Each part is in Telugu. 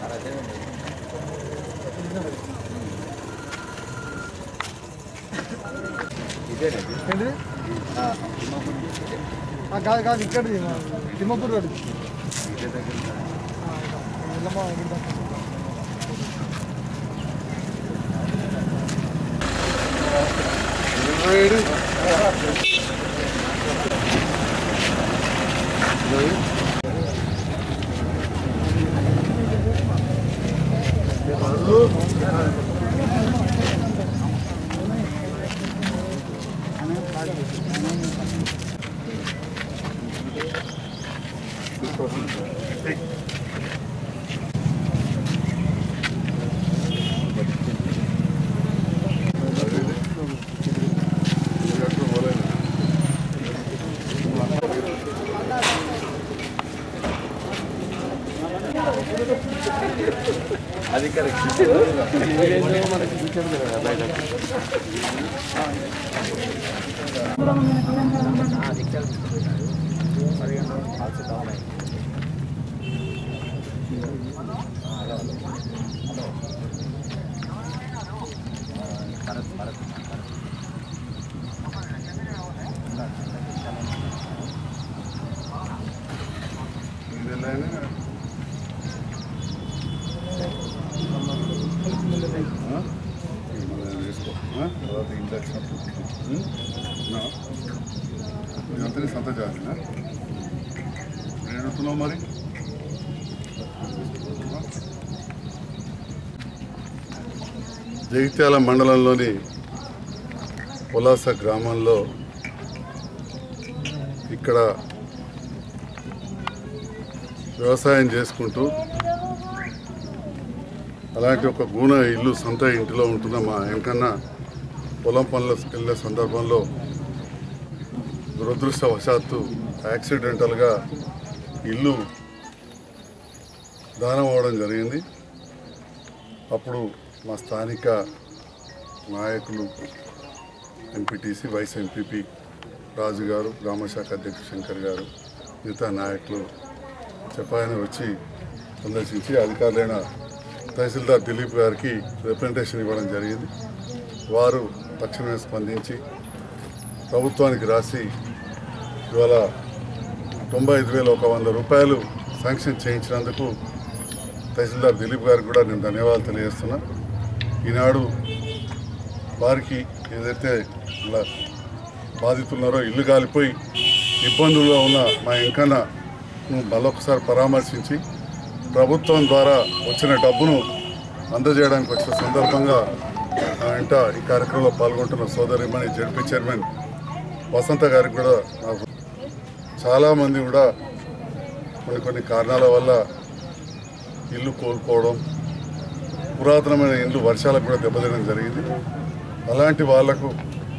ఏంటిది ఆ, కాదు కాదు ఇక్కడిది మా తిమ్మపూర్ రోడ్ ఎల్లమ్మ గుడి దగ్గర. అది కరెక్ట్ మనకి చూసాను కదా బయట తర్వాత ఇండక్షన్ ఇదంతా సంత చేసిన నేను అడుగుతున్నావు మరి జగిత్యాల మండలంలోని పొలాస గ్రామంలో ఇక్కడ వ్యవసాయం చేసుకుంటూ అలాంటి ఒక గూన ఇల్లు సొంత ఇంటిలో ఉంటున్న మా వెంకన్న పొలం పనులకు వెళ్ళే సందర్భంలో దురదృష్టవశాత్తు యాక్సిడెంటల్గా ఇల్లు దానం అవ్వడం జరిగింది అప్పుడు మా స్థానిక నాయకులు ఎంపీటీసీ వైస్ ఎంపీపీ రాజు గారు గ్రామశాఖ అధ్యక్షుడు శంకర్ గారు మిగతా నాయకులు చెప్పాయని వచ్చి సందర్శించి అధికారులైన తహసీల్దార్ దిలీప్ గారికి రిప్రజెంటేషన్ ఇవ్వడం జరిగింది వారు తక్షణమే స్పందించి ప్రభుత్వానికి రాసి ఇవాళ తొంభై ఐదు వేల ఒక వంద రూపాయలు శాంక్షన్ చేయించినందుకు తహసీల్దార్ దిలీప్ గారికి కూడా నేను ధన్యవాదాలు తెలియజేస్తున్నా ఈనాడు వారికి ఏదైతే ఇలా బాధితున్నారో ఇల్లు కాలిపోయి ఇబ్బందుల్లో ఉన్న మా ఇంకన్న మరొకసారి పరామర్శించి ప్రభుత్వం ద్వారా వచ్చిన డబ్బును అందజేయడానికి వచ్చిన సందర్భంగా నా వెంట ఈ కార్యక్రమంలో పాల్గొంటున్న సోదరిమణి జడ్పీ చైర్మన్ వసంత గారికి కూడా నాకు చాలామంది కూడా కొన్ని కొన్ని కారణాల వల్ల ఇల్లు కోల్పోవడం పురాతనమైన ఇల్లు వర్షాలకు కూడా దెబ్బతినడం జరిగింది అలాంటి వాళ్లకు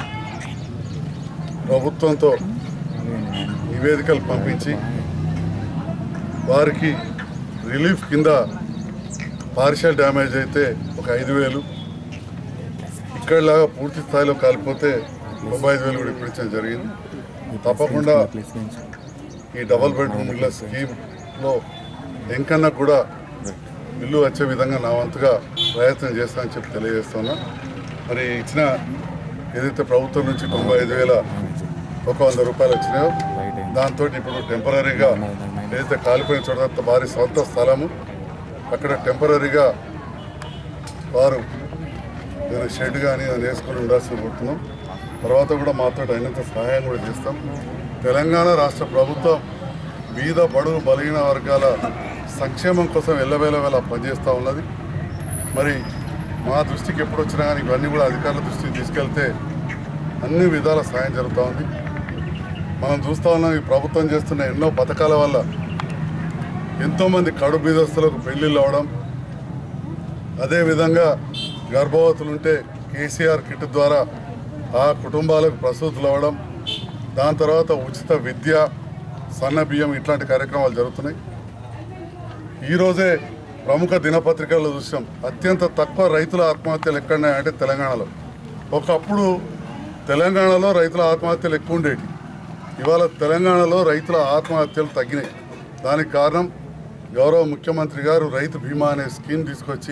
ప్రభుత్వంతో నివేదికలు పంపించి వారికి రిలీఫ్ కింద పార్షియల్ డ్యామేజ్ అయితే ఒక ఐదు వేలు ఇక్కడలాగా పూర్తి స్థాయిలో కాలిపోతే తొంభై ఐదు వేలు కూడా ఇప్పించడం జరిగింది తప్పకుండా ఈ డబల్ బెడ్రూమ్ ఇళ్ళ స్కీమ్లో ఎంకన్నా కూడా ఇల్లు వచ్చే విధంగా నా వంతుగా ప్రయత్నం చేస్తానని చెప్పి తెలియజేస్తున్నా మరి ఇచ్చిన ఏదైతే ప్రభుత్వం నుంచి తొంభై ఐదు వేల ఒక వంద రూపాయలు వచ్చినాయో దాంతో ఇప్పుడు టెంపరీగా ఏదైతే కాలిపోయిన చోట వారి సొంత స్థలము అక్కడ టెంపరీగా వారు ఏదైనా షెడ్ కానీ ఏదైనా వేసుకొని ఉండాల్సిన కోరుతున్నాం తర్వాత కూడా మాతో అయినంత సహాయం కూడా చేస్తాం తెలంగాణ రాష్ట్ర ప్రభుత్వం బీద బడుగు బలహీన వర్గాల సంక్షేమం కోసం ఎల్లవేళవేళ పనిచేస్తూ ఉన్నది మరి మా దృష్టికి ఎప్పుడు వచ్చినా కానీ ఇవన్నీ కూడా అధికారుల దృష్టికి తీసుకెళ్తే అన్ని విధాల సాయం జరుగుతూ ఉంది మనం చూస్తూ ఉన్నాం ఈ ప్రభుత్వం చేస్తున్న ఎన్నో పథకాల వల్ల ఎంతోమంది కడు బీదస్తులకు పెళ్లిళ్ళు అవడం అదేవిధంగా గర్భవతులు ఉంటే కేసీఆర్ కిట్ ద్వారా ఆ కుటుంబాలకు ప్రసూతులు అవ్వడం దాని తర్వాత ఉచిత విద్య సన్న బియ్యం ఇట్లాంటి కార్యక్రమాలు జరుగుతున్నాయి ఈరోజే ప్రముఖ దినపత్రికల్లో చూసాం అత్యంత తక్కువ రైతుల ఆత్మహత్యలు ఎక్కడున్నాయంటే తెలంగాణలో ఒకప్పుడు తెలంగాణలో రైతుల ఆత్మహత్యలు ఎక్కువ ఉండేవి ఇవాళ తెలంగాణలో రైతుల ఆత్మహత్యలు తగ్గినాయి దానికి కారణం గౌరవ ముఖ్యమంత్రి గారు రైతు బీమా అనే స్కీమ్ తీసుకొచ్చి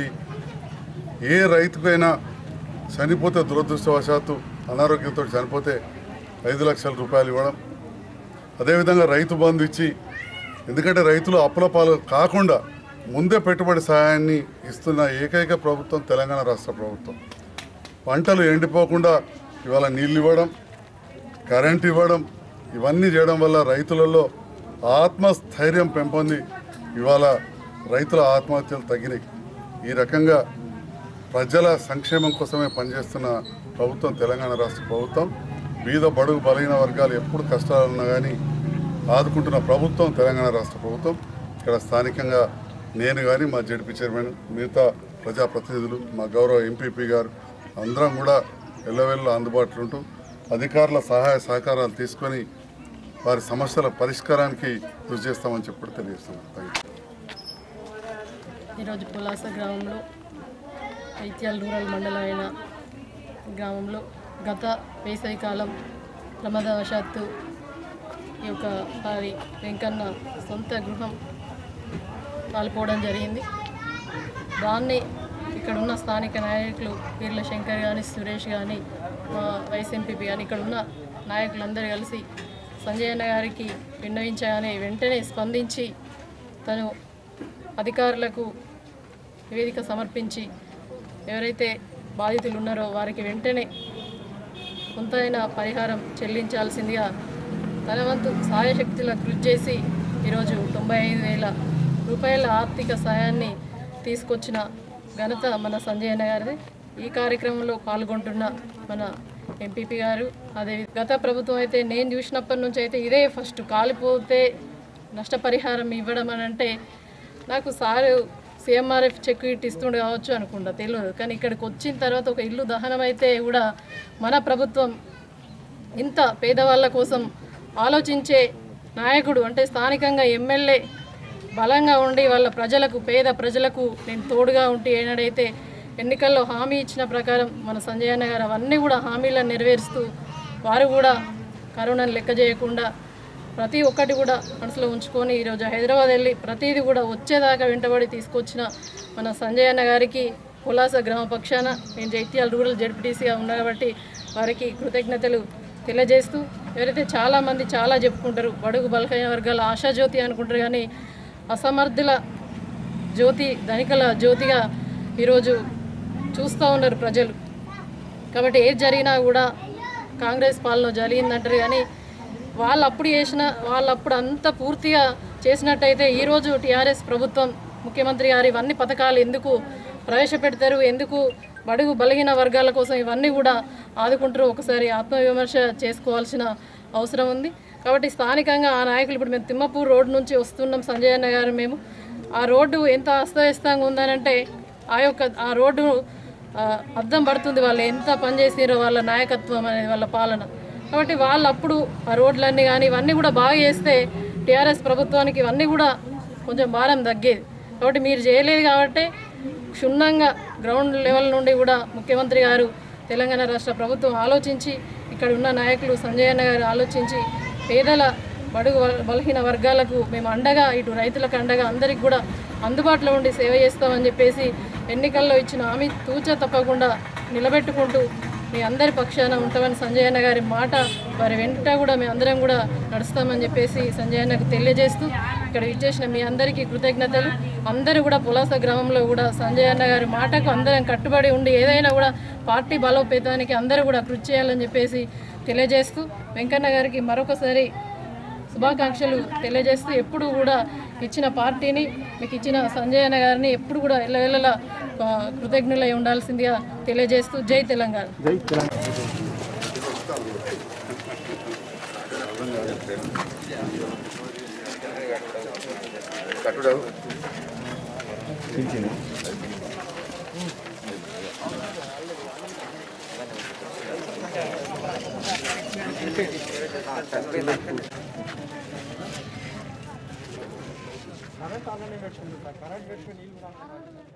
ఏ రైతుకైనా చనిపోతే దురదృష్టవశాత్తు అనారోగ్యంతో చనిపోతే ఐదు లక్షల రూపాయలు ఇవ్వడం అదేవిధంగా రైతు బంధు ఇచ్చి ఎందుకంటే రైతులు అప్పుల పాలు కాకుండా ముందే పెట్టుబడి సహాయాన్ని ఇస్తున్న ఏకైక ప్రభుత్వం తెలంగాణ రాష్ట్ర ప్రభుత్వం పంటలు ఎండిపోకుండా ఇవాళ నీళ్ళు ఇవ్వడం కరెంట్ ఇవ్వడం ఇవన్నీ చేయడం వల్ల రైతులలో ఆత్మస్థైర్యం పెంపొంది ఇవాళ రైతుల ఆత్మహత్యలు తగ్గినాయి ఈ రకంగా ప్రజల సంక్షేమం కోసమే పనిచేస్తున్న ప్రభుత్వం తెలంగాణ రాష్ట్ర ప్రభుత్వం బీద బడుగు బలహీన వర్గాలు ఎప్పుడు కష్టాలు ఉన్నా కానీ ఆదుకుంటున్న ప్రభుత్వం తెలంగాణ రాష్ట్ర ప్రభుత్వం ఇక్కడ స్థానికంగా నేను కానీ మా జడ్పీ చైర్మన్ మిగతా ప్రజాప్రతినిధులు మా గౌరవ ఎంపీపీ గారు అందరం కూడా ఎల్లవెల్ల అందుబాటులో ఉంటూ అధికారుల సహాయ సహకారాలు తీసుకొని వారి సమస్యల పరిష్కారానికి కృషి చేస్తామని చెప్పి తెలియజేస్తున్నాం థ్యాంక్ యూ ఈరోజు పులాస గ్రామంలో ఐత్యాల్ రూరల్ మండలం అయిన గ్రామంలో గత వేసవి కాలం ప్రమాదవశాత్తు ఈ యొక్క వారి వెంకన్న సొంత గృహం కాలిపోవడం జరిగింది దాన్ని ఇక్కడ ఉన్న స్థానిక నాయకులు వీర్ల శంకర్ కానీ సురేష్ కానీ మా వైస్ ఎంపీపీ కానీ ఇక్కడ ఉన్న నాయకులందరూ కలిసి సంజయ్ అన్న గారికి విన్నవించగానే వెంటనే స్పందించి తను అధికారులకు నివేదిక సమర్పించి ఎవరైతే బాధితులు ఉన్నారో వారికి వెంటనే కొంతైనా పరిహారం చెల్లించాల్సిందిగా తన వంతు సాయశక్తుల కృషి చేసి ఈరోజు తొంభై ఐదు వేల రూపాయల ఆర్థిక సాయాన్ని తీసుకొచ్చిన ఘనత మన సంజయ్ అన్న గారిది ఈ కార్యక్రమంలో పాల్గొంటున్న మన ఎంపీపీ గారు అదే గత ప్రభుత్వం అయితే నేను చూసినప్పటి నుంచి అయితే ఇదే ఫస్ట్ కాలిపోతే నష్టపరిహారం ఇవ్వడం అని అంటే నాకు సారు సిఎంఆర్ఎఫ్ చెక్ ఇట్ ఇస్తుండే కావచ్చు అనుకుంటా తెలియదు కానీ ఇక్కడికి వచ్చిన తర్వాత ఒక ఇల్లు దహనం అయితే కూడా మన ప్రభుత్వం ఇంత పేదవాళ్ళ కోసం ఆలోచించే నాయకుడు అంటే స్థానికంగా ఎమ్మెల్యే బలంగా ఉండి వాళ్ళ ప్రజలకు పేద ప్రజలకు నేను తోడుగా ఉంటే ఏనాడైతే ఎన్నికల్లో హామీ ఇచ్చిన ప్రకారం మన సంజయ్ అన్న గారు అవన్నీ కూడా హామీలను నెరవేరుస్తూ వారు కూడా కరోనాను లెక్క చేయకుండా ప్రతి ఒక్కటి కూడా మనసులో ఉంచుకొని ఈరోజు హైదరాబాద్ వెళ్ళి ప్రతిదీ కూడా వచ్చేదాకా వెంటబడి తీసుకొచ్చిన మన సంజయ్ అన్న గారికి పులాస గ్రామ పక్షాన నేను జైత్యాల రూరల్ జడ్పీటీసీగా ఉన్నా కాబట్టి వారికి కృతజ్ఞతలు తెలియజేస్తూ ఎవరైతే చాలామంది చాలా చెప్పుకుంటారు బడుగు బలహీన వర్గాల ఆశాజ్యోతి అనుకుంటారు కానీ అసమర్థుల జ్యోతి ధనికల జ్యోతిగా ఈరోజు చూస్తూ ఉన్నారు ప్రజలు కాబట్టి ఏది జరిగినా కూడా కాంగ్రెస్ పాలన జరిగిందంటారు కానీ వాళ్ళు అప్పుడు చేసిన వాళ్ళు అప్పుడు అంత పూర్తిగా చేసినట్టయితే ఈరోజు టీఆర్ఎస్ ప్రభుత్వం ముఖ్యమంత్రి గారు ఇవన్నీ పథకాలు ఎందుకు ప్రవేశపెడతారు ఎందుకు బడుగు బలహీన వర్గాల కోసం ఇవన్నీ కూడా ఆదుకుంటారు ఒకసారి ఆత్మవిమర్శ చేసుకోవాల్సిన అవసరం ఉంది కాబట్టి స్థానికంగా ఆ నాయకులు ఇప్పుడు మేము తిమ్మపూర్ రోడ్ నుంచి వస్తున్నాం సంజయ్ అన్న గారు మేము ఆ రోడ్డు ఎంత అస్తవ్యస్తంగా ఉందనంటే ఆ యొక్క ఆ రోడ్డు ఆ, అర్థం పడుతుంది వాళ్ళు ఎంత పనిచేసినారో వాళ్ళ నాయకత్వం అనేది వాళ్ళ పాలన కాబట్టి వాళ్ళు అప్పుడు ఆ రోడ్లన్నీ కానీ ఇవన్నీ కూడా బాగా చేస్తే టీఆర్ఎస్ ప్రభుత్వానికి ఇవన్నీ కూడా కొంచెం భారం తగ్గేది కాబట్టి మీరు చేయలేదు కాబట్టి క్షుణ్ణంగా గ్రౌండ్ లెవెల్ నుండి కూడా ముఖ్యమంత్రి గారు తెలంగాణ రాష్ట్ర ప్రభుత్వం ఆలోచించి ఇక్కడ ఉన్న నాయకులు సంజయ్ అన్న గారు ఆలోచించి పేదల బడుగు వ- బలహీన వర్గాలకు మేము అండగా ఇటు రైతులకు అండగా అందరికి కూడా అందుబాటులో ఉండి సేవ చేస్తామని చెప్పేసి ఎన్నికల్లో ఇచ్చిన హామీ తూచ తప్పకుండా నిలబెట్టుకుంటూ మీ అందరి పక్షాన ఉంటామని సంజయ్ అన్న గారి మాట వారి వెంట కూడా మేము అందరం కూడా నడుస్తామని చెప్పేసి సంజయ్ అన్నకు తెలియజేస్తూ ఇక్కడ ఇచ్చేసిన మీ అందరికీ కృతజ్ఞతలు అందరూ కూడా పులాస గ్రామంలో కూడా సంజయ్ అన్న గారి మాటకు అందరం కట్టుబడి ఉండి ఏదైనా కూడా పార్టీ బలోపేతానికి అందరూ కూడా కృషి చేయాలని చెప్పేసి తెలియజేస్తూ వెంకన్న గారికి మరొకసారి శుభాకాంక్షలు తెలియజేస్తూ ఎప్పుడు కూడా ఇచ్చిన పార్టీని మీకు ఇచ్చిన సంజయ్ అన్న గారిని ఎప్పుడు కూడా ఎల్లవెల్లలా ఆ, కృతజ్ఞులై ఉండాల్సిందిగా తెలియజేస్తూ జై తెలంగాణ కరెంట్ ఆన్లైన్ పెట్టుకుంటా కరెంట్ పెట్టుకుని నీళ్ళు కూడా